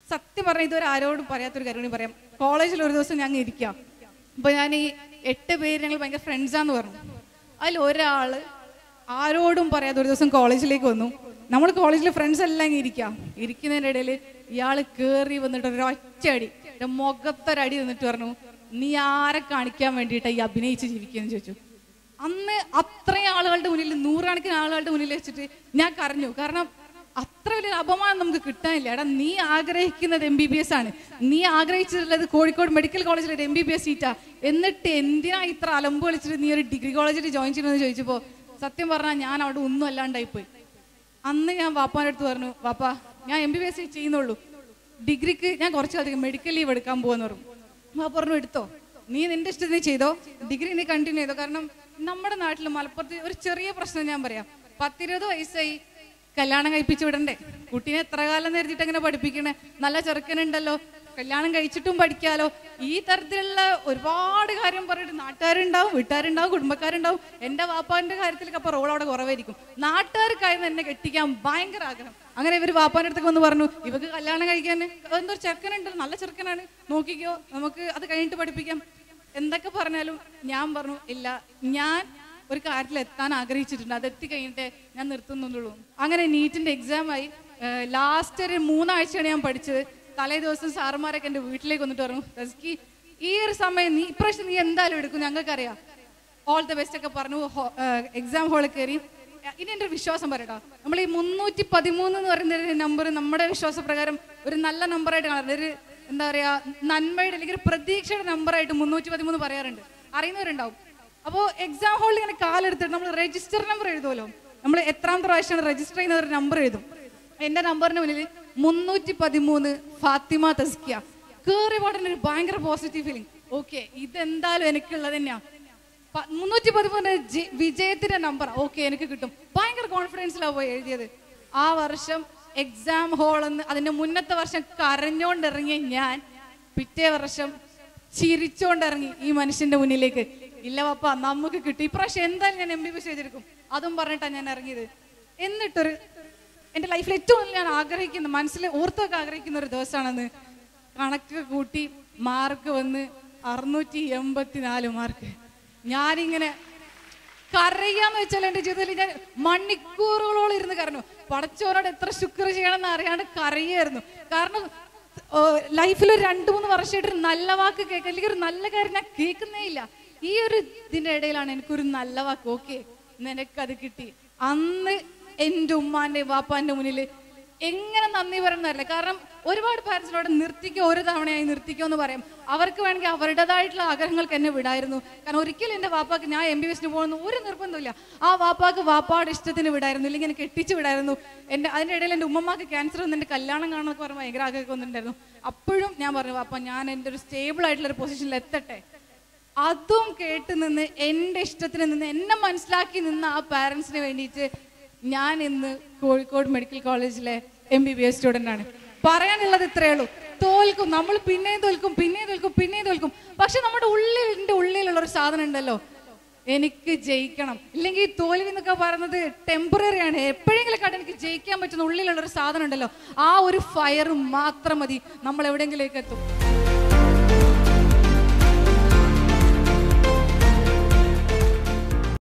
സത്യം പറഞ്ഞ ഇതുവരെ ആരോടും പറയാത്തൊരു കാര്യം കൂടി പറയാം കോളേജിൽ ഒരു ദിവസം ഞങ്ങൾ ഇരിക്കാം അപ്പൊ ഞാൻ ഈ എട്ട് പേര് ഞങ്ങൾ ഭയങ്കര ഫ്രണ്ട്സാന്ന് പറഞ്ഞു അതിൽ ഒരാള് ആരോടും പറയാതെ ഒരു ദിവസം കോളേജിലേക്ക് വന്നു നമ്മൾ കോളേജിലെ ഫ്രണ്ട്സ് എല്ലാം ഇങ്ങനെ ഇരിക്കാം ഇരിക്കുന്നതിന്റെ ഇടയിൽ ഇയാള് കേറി വന്നിട്ട് ഒരു ഒറ്റയടി എൻ്റെ മുഖത്തൊരടി വന്നിട്ട് പറഞ്ഞു നീ ആരെ കാണിക്കാൻ വേണ്ടിയിട്ടാ ഈ അഭിനയിച്ച് ജീവിക്കുന്നു ചോദിച്ചു അന്ന് അത്രയും ആളുകളുടെ മുന്നിൽ നൂറുകണക്കിന് ആളുകളുടെ മുന്നിൽ വെച്ചിട്ട് ഞാൻ കരഞ്ഞു കാരണം അത്ര വലിയൊരു അപമാനം നമുക്ക് കിട്ടാനില്ല എടാ നീ ആഗ്രഹിക്കുന്നത് എം ബി ബി എസ് ആണ് നീ ആഗ്രഹിച്ചിട്ടുള്ളത് കോഴിക്കോട് മെഡിക്കൽ കോളേജിൽ ഒരു എം ബി ബി എസ് സീറ്റാ എന്നിട്ട് എന്തിനാ ഇത്ര അലമ്പ് വിളിച്ചിട്ട് നീ ഒരു ഡിഗ്രി കോളേജിൽ ജോയിൻ ചെയ്യണമെന്ന് ചോദിച്ചപ്പോ സത്യം പറഞ്ഞാൽ ഞാൻ അവിടെ ഒന്നും അല്ലാണ്ടായി പോയി അന്ന് ഞാൻ വാപ്പാൻ്റെ അടുത്ത് പറഞ്ഞു വാപ്പാ ഞാൻ എം ബി ബി എസ് ചെയ്യുന്നുള്ളൂ ഡിഗ്രിക്ക് ഞാൻ കുറച്ചധികം മെഡിക്കൽ ലീവ് എടുക്കാൻ പോവാന്ന് പറഞ്ഞു വാപ്പ പറഞ്ഞു എടുത്തോ നീ നിന്റെ ഇഷ്ടത്തിന് ചെയ്തോ ഡിഗ്രി നീ കണ്ടിന്യൂ ചെയ്തോ കാരണം നമ്മുടെ നാട്ടിൽ മലപ്പുറത്ത് ഒരു ചെറിയ പ്രശ്നം ഞാൻ പറയാം പത്തിരുപത് വയസ്സായി കല്യാണം കഴിപ്പിച്ചു വിടണ്ടേ കുട്ടീനെ എത്ര കാലം നേരിട്ട് എങ്ങനെ പഠിപ്പിക്കണേ നല്ല ചെറുക്കനുണ്ടല്ലോ കല്യാണം കഴിച്ചിട്ടും പഠിക്കാലോ ഈ തരത്തിലുള്ള ഒരുപാട് കാര്യം പറഞ്ഞിട്ട് നാട്ടുകാരുണ്ടാവും വീട്ടുകാരുണ്ടാവും കുടുംബക്കാരുണ്ടാവും എന്റെ വാപ്പാന്റെ കാര്യത്തിലൊക്കെ അപ്പൊ റോൾ അവിടെ കുറവായിരിക്കും നാട്ടുകാർക്കായിരുന്നു എന്നെ കെട്ടിക്കാൻ ഭയങ്കര ആഗ്രഹം അങ്ങനെ ഇവര് വാപ്പാന്റെ അടുത്തേക്ക് വന്ന് പറഞ്ഞു ഇവക്ക് കല്യാണം കഴിക്കാൻ എന്തോ ഒരു ചെറുക്കനുണ്ട് നല്ല ചെറുക്കനാണ് നോക്കിക്കോ നമുക്ക് അത് കഴിഞ്ഞിട്ട് പഠിപ്പിക്കാം എന്തൊക്കെ പറഞ്ഞാലും ഞാൻ പറഞ്ഞു ഇല്ല ഞാൻ ഒരു കാര്യത്തിൽ എത്താൻ ആഗ്രഹിച്ചിട്ടുണ്ട് അത് എത്തി കഴിഞ്ഞിട്ട് ഞാൻ നിർത്തുന്നുള്ളൂ അങ്ങനെ നീറ്റിന്റെ എക്സാം ആയി ലാസ്റ്റ് ഒരു മൂന്നാഴ്ചയാണ് ഞാൻ പഠിച്ചത് തലേ ദിവസം സാറുമാരൊക്കെ എൻ്റെ വീട്ടിലേക്ക് വന്നിട്ട് പറഞ്ഞു റസ്കി ഈ ഒരു സമയം നീ ഇപ്രാവശ്യം നീ എന്തായാലും എടുക്കും ഞങ്ങൾക്കറിയാം ഓൾ ദ ബെസ്റ്റ് ഒക്കെ പറഞ്ഞു എക്സാം ഹാളിൽ കയറി ഇനി എൻ്റെ ഒരു വിശ്വാസം പറയട്ടോ നമ്മൾ ഈ മുന്നൂറ്റി പതിമൂന്ന് എന്ന് പറയുന്ന ഒരു നമ്പർ നമ്മുടെ വിശ്വാസപ്രകാരം ഒരു നല്ല നമ്പറായിട്ട് കാണാറുണ്ട് ഒരു എന്താ പറയാ നന്മയുടെ അല്ലെങ്കിൽ ഒരു പ്രതീക്ഷയുടെ നമ്പറായിട്ട് മുന്നൂറ്റി പതിമൂന്ന് പറയാറുണ്ട് അറിയുന്നവരുണ്ടാവും അപ്പോൾ എക്സാം ഹാളിൽ ഇങ്ങനെ കാലെടുത്തിട്ട് നമ്മൾ രജിസ്റ്റർ നമ്പർ എഴുതുമല്ലോ നമ്മൾ എത്രാമത്തെ പ്രാവശ്യമാണ് രജിസ്റ്റർ ചെയ്യുന്ന ഒരു നമ്പർ എഴുതും എന്റെ നമ്പറിന് മുന്നിൽ മുന്നൂറ്റി പതിമൂന്ന് ഫാത്തിമ തസ്കിയ കേറി പാടുന്ന ഒരു ഭയങ്കര പോസിറ്റീവ് ഫീലിംഗ് ഓക്കെ ഇതെന്തായാലും എനിക്കുള്ളത് തന്നെയാ പ- മുന്നൂറ്റി പതിമൂന്ന് ജി- വിജയത്തിന്റെ നമ്പർ ഓക്കെ എനിക്ക് കിട്ടും ഭയങ്കര കോൺഫിഡൻസിലാണ് പോയി എഴുതിയത് ആ വർഷം എക്സാം ഹാളെന്ന് അതിന്റെ മുന്നത്തെ വർഷം കരഞ്ഞോണ്ടിറങ്ങിയ ഞാൻ പിറ്റേ വർഷം ചിരിച്ചോണ്ടിറങ്ങി ഈ മനുഷ്യന്റെ മുന്നിലേക്ക് ഇല്ല പപ്പ നമുക്ക് കിട്ടും ഇപ്രാവശ്യം എന്തായാലും ഞാൻ എം ബി ബി ചെയ്തിരിക്കും അതും പറഞ്ഞിട്ടാണ് ഞാൻ ഇറങ്ങിയത് എന്നിട്ടൊരു എന്റെ ലൈഫിൽ ഏറ്റവും കൂടുതൽ ഞാൻ ആഗ്രഹിക്കുന്ന മനസ്സിൽ ഓർത്തൊക്കെ ആഗ്രഹിക്കുന്ന ഒരു ദിവസമാണെന്ന് കണക്ക് കൂട്ടി മാർക്ക് വന്ന് അറുന്നൂറ്റി എൺപത്തി നാല് മാർക്ക് ഞാനിങ്ങനെ കരയാന്ന് വെച്ചാൽ എന്റെ ജീവിതത്തിൽ ഞാൻ മണിക്കൂറുകളോളം ഇരുന്ന് കരഞ്ഞു പടച്ചോനോട് എത്ര ശുക്ർ ചെയ്യണമെന്ന് അറിയാണ്ട് കരയായിരുന്നു കാരണം ലൈഫിൽ ഒരു രണ്ടു മൂന്ന് വർഷമായിട്ട് ഒരു നല്ല വാക്ക് കേൾക്കുക അല്ലെങ്കിൽ ഒരു നല്ല കാര്യം ഞാൻ കേൾക്കുന്നേ ഇല്ല ഈ ഒരു ഇതിന്റെ ഇടയിലാണ് എനിക്കൊരു നല്ല വാക്ക് ഓക്കെ നിനക്കത് കിട്ടി അന്ന് എൻ്റെ ഉമ്മാന്റെ വാപ്പാന്റെ മുന്നിൽ എങ്ങനെ നന്ദി പറയുന്നതല്ല കാരണം ഒരുപാട് പാരൻസിനോട് നിർത്തിക്കോ ഒരു തവണയായി നിർത്തിക്കോ എന്ന് പറയും അവർക്ക് വേണമെങ്കിൽ അവരുടേതായിട്ടുള്ള ആഗ്രഹങ്ങൾക്ക് എന്നെ വിടായിരുന്നു കാരണം ഒരിക്കലും എൻ്റെ വാപ്പാക്ക് ഞാൻ എം ബി എസിന് പോകുന്ന ഒരു നിർബന്ധമില്ല ആ വാപ്പാക്ക് വാപ്പാടെ ഇഷ്ടത്തിന് വിടായിരുന്നു ഇല്ലെങ്കിൽ എന്നെ കെട്ടിച്ച് വിടായിരുന്നു എൻ്റെ അതിൻ്റെ ഇടയിൽ എൻ്റെ ഉമ്മമാക്ക് ക്യാൻസർ വന്ന് എൻ്റെ കല്യാണം കാണുന്നൊക്കെ പറഞ്ഞ് ഭയങ്കര ആഗ്രഹമൊക്കെ വന്നിട്ടുണ്ടായിരുന്നു അപ്പോഴും ഞാൻ പറഞ്ഞു വാപ്പ ഞാൻ എൻ്റെ ഒരു സ്റ്റേബിൾ ആയിട്ടുള്ള ഒരു പൊസിഷനിൽ എത്തട്ടെ അതും കേട്ട് നിന്ന് എൻ്റെ ഇഷ്ടത്തിന് നിന്ന് എന്നെ മനസ്സിലാക്കി നിന്ന ആ പാരൻസിന് വേണ്ടിയിട്ട് ഞാൻ ഇന്ന് കോഴിക്കോട് മെഡിക്കൽ കോളേജിലെ M B B S student ആണ് പറയാനുള്ളത് ഇത്രയേ ഉള്ളൂ തോൽക്കും നമ്മൾ പിന്നെയും തോൽക്കും പിന്നെയും തോൽക്കും പിന്നെയും തോൽക്കും പക്ഷെ നമ്മുടെ ഉള്ളിൻ്റെ ഉള്ളിലുള്ള ഒരു സാധനം ഉണ്ടല്ലോ എനിക്ക് ജയിക്കണം ഇല്ലെങ്കിൽ ഈ തോൽവി എന്നൊക്കെ പറയുന്നത് ടെമ്പററി ആണ് എപ്പോഴെങ്കിലും കണ്ട് എനിക്ക് ജയിക്കാൻ പറ്റുന്ന ഉള്ളിലുള്ള ഒരു സാധനം ഉണ്ടല്ലോ ആ ഒരു ഫയർ മാത്രം മതി നമ്മൾ എവിടെയെങ്കിലേക്ക് എത്തും